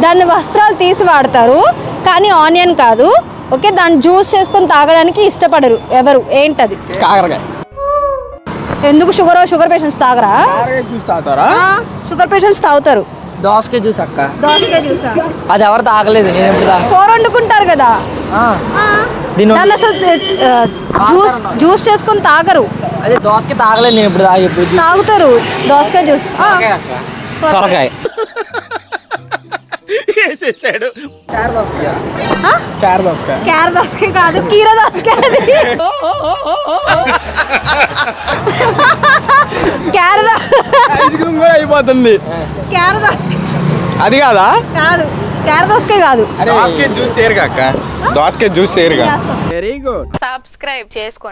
దాన్ని వస్త్రాలు తీసి వాడతారు కానీ ఆనియన్ కాదు ఓకే దాన్ని జ్యూస్ చేసుకొని తాగడానికి ఇష్టపడరు ఎవరు ఏంటది కాకరకాయ ఎందుకు షుగర్ షుగర్ పేషెంట్స్ తాగరా కాకరకాయ జ్యూస్ తాగుతారా షుగర్ పేషెంట్స్ తాగుతారు దోసకాయ జ్యూస్ అక్క దోసకాయ జ్యూసా అది ఎవరు తాగలేదు నేను ఎప్పుడు తా కూర వండుకుంటారు కదా దీని దాన్ని అసలు ఆ, జ్యూస్ జ్యూస్ చేసుకొని తాగరు అదే దోసకాయ తాగలేదు నేను ఎప్పుడు తాగి ఎప్పుడు తాగుతారు దోసకాయ జ్యూస్ ఆ, సొరకాయ వేసేసాడు చార దోసకాయ ఆ? చార దోసకాయ క్యార దోసకాయ కాదు కీర దోసకాయ అది క్యార దో- ఐస్ క్రీమ్ కూడా అయిపోతుంది క్యార దోసకాయ అది కాదా కాదు క్యార దోసకాయ కాదు దోసకాయ జ్యూస్ చేయరు అక్క దోసకాయ జ్యూస్ చేయరుగా చేస్తాం. వెరీ గుడ్ సబ్స్క్రైబ్ చేసుకోండి